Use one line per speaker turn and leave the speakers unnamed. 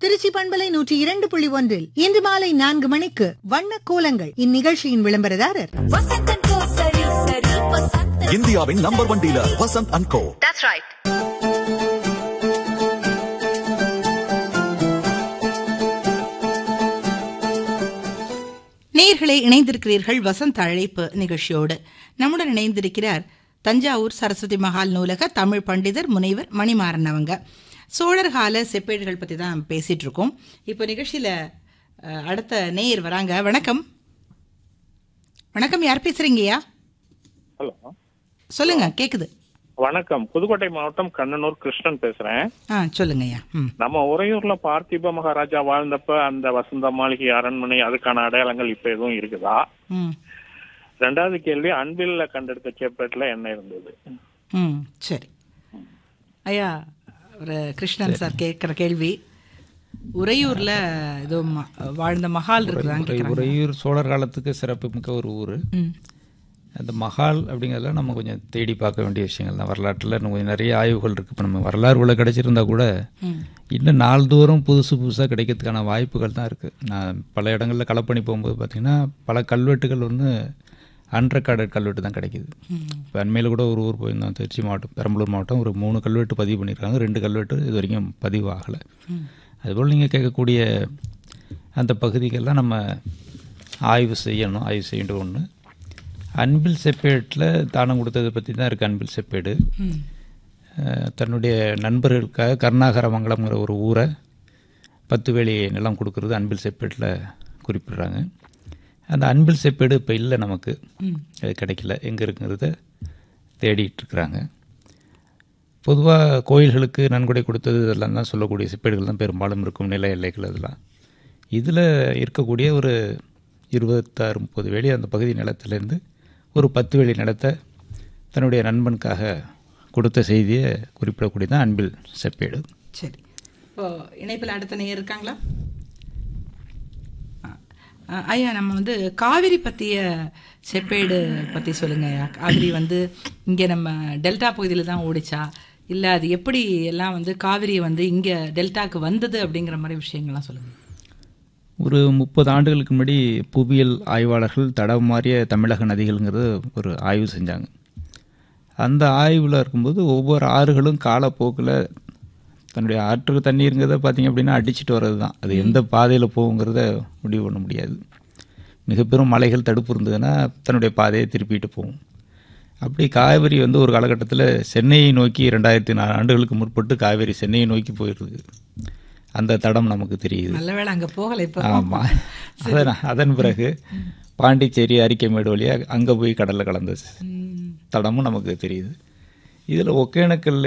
திருச்சி பண்பலை நூற்றி இரண்டு புள்ளி ஒன்றில் இன்று மாலை நான்கு மணிக்கு வண்ண கோலங்கள் இந்நிகழ்ச்சியின் விளம்பரதாரர்
வசந்தன் கோ சரி சரி வசந்தன்
இந்தியாவின் number one dealer Vasanth and Co
நேயர்களே இணைந்திருக்கிறீர்கள் வசந்த் அழைப்பு நிகழ்ச்சியோடு நம்முடன் இணைந்திருக்கிறார் தஞ்சாவூர் சரஸ்வதி மகால் நூலக தமிழ் பண்டிதர் முனைவர் மணிமாறன் அவங்க சோழர் கால செப்பேடுகள் பற்றி தான் பேசிட்டு இருக்கோம் இப்போ நிகழ்ச்சியில் அஹ், அடுத்த நேயர் வராங்க வணக்கம் வணக்கம் யார் பேசுறீங்கய்யா
ஹலோ
சொல்லுங்க கேக்குது
வணக்கம் புதுக்கோட்டை மாவட்டம் கண்ணனூர் கிருஷ்ணன் பேசுறேன்
ஆ சொல்லுங்கய்யா ம்
நம்ம உறையூர்ல பார்த்திப மகாராஜா வாழ்ந்தப்ப அந்த வசந்த மாளிகை அரண்மனை அதுக்கான அடையாளங்கள் இப்ப எதுவும் இருக்குதா
ம்
ரெண்டாவது கேள்வி அன்பில்ல கண்டெடுத்த சேப்பேட்ல என்ன இருந்தது
ம் சரி ஐயா ஒரு கிருஷ்ணன் சார் கேட்குற கேள்வி உறையூர்ல ஏதோ ம- வாழ்ந்த மகால் இருக்குதான்னு
உறை-
கேட்குறாங்க
உறையூர் சோழர் காலத்துக்கு சிறப்புமிக்க ஒரு ஊர்
ம்
அந்த மகால் அப்படிங்கிறதுல நம்ம கொஞ்சம் தேடி பார்க்க வேண்டிய விஷயங்கள் தான் வரலாற்றில் இன்னும் கொஞ்சம் நிறைய ஆய்வுகள் இருக்குது இப்போ நம்ம வரலாறு உள்ள கிடைச்சிருந்தா கூட
ம்
இன்னும் நாள்தோறும் புதுசு புதுசாக கிடைக்கிறதுக்கான வாய்ப்புகள் தான் இருக்குது நான் பல இடங்களில் களப்பணி போகும்போது பார்த்திங்கன்னா பல கல்வெட்டுகள் வந்து அன்ரெக்கார்டட் கல்வெட்டு தான் கிடைக்குது இப்போ அண்மையில் கூட ஒரு ஊர் போயிருந்தோம் திருச்சி மாவட்டம் பெரம்பலூர் மாவட்டம் ஒரு மூணு கல்வெட்டு பதிவு பண்ணியிருக்காங்க ரெண்டு கல்வெட்டு இது வரைக்கும் பதிவு ஆகலை அதுபோல் நீங்கள் கேட்கக்கூடிய அந்த பகுதிகள்லாம் நம்ம ஆய்வு செய்யணும் ஆய்வு செய்ய வேண்டிய ஒன்று அன்பில் செப்பேட்டில் தானம் கொடுத்ததை பற்றி தான் இருக்குது அன்பில் செப்பேடு அஹ், தன்னுடைய நண்பர்களுக்காக கருணாகரமங்கலம்ங்கிற ஒரு ஊரை பத்து வேலி நிலம் கொடுக்கறது அன்பில் செப்பேட்டில் குறிப்பிடுறாங்க அந்த அன்பில் செப்பேடு இப்போ இல்லை நமக்கு அது கிடைக்கல எங்கே இருக்குங்கிறத தேடிட்டு இருக்கிறாங்க பொதுவாக கோயில்களுக்கு நன்கொடை கொடுத்தது இதெல்லாம் தான் சொல்லக்கூடிய செப்பேடுகள் தான் பெரும்பாலும் இருக்கும் நில எல்லைகள் இதெல்லாம் இதில் இருக்கக்கூடிய ஒரு இருபத்தாறு முப்பது வேலி அந்த பகுதி நிலத்திலேருந்து ஒரு பத்து வேலி நிலத்தை தன்னுடைய நண்பனுக்காக கொடுத்த செய்தியை குறிப்பிடக்கூடிய தான் அன்பில் செப்பேடு
சரி இப்போ இணைப்பில் அடுத்த நேயர் இருக்காங்களா ஆ. ஆ, ஐயா நம்ம வந்து காவிரி பற்றிய செப்பேடு பற்றி சொல்லுங்க ஐயா காவிரி வந்து இங்கே நம்ம டெல்டா பகுதியில் தான் ஓடிச்சா இல்லை அது எப்படி எல்லாம் வந்து காவிரி வந்து இங்கே டெல்டாக்கு வந்தது அப்படிங்கிற மாதிரி விஷயங்கள்லாம் சொல்லுங்கள்
ஒரு முப்பது ஆண்டுகளுக்கு முன்னாடி புவியியல் ஆய்வாளர்கள் தடம் மாறிய தமிழக நதிகள்ங்கிறது ஒரு ஆய்வு செஞ்சாங்க அந்த ஆய்வில் இருக்கும்போது ஒவ்வொரு ஆறுகளும் காலப்போக்கில் தன்னுடைய ஆற்று தண்ணீருங்கிறத பார்த்தீங்க அப்படின்னா அடிச்சிட்டு வர்றது தான் அது எந்த பாதையில் போகுங்கிறத முடிவு பண்ண முடியாது மிக பெரும் மலைகள் தடுப்பு இருந்ததுன்னா தன்னுடைய பாதையை திருப்பிட்டு போகும் அப்படி காவிரி வந்து ஒரு காலகட்டத்தில் சென்னையை நோக்கி ரெண்டாயிரத்தி நாலு ஆண்டுகளுக்கு முற்பட்டு காவிரி சென்னையை நோக்கி போயிருக்கு அந்த தடம் நமக்கு தெரியுது
நல்ல வேளை அங்கே போகலை இப்போ
ஆமாம் அதன் அதன் பிறகு பாண்டிச்சேரி அரிக்கைமேடு வழியாக அங்கே போய் கடலில் கலந்த தடமும் நமக்கு தெரியுது இதில் ஒகேனக்கல்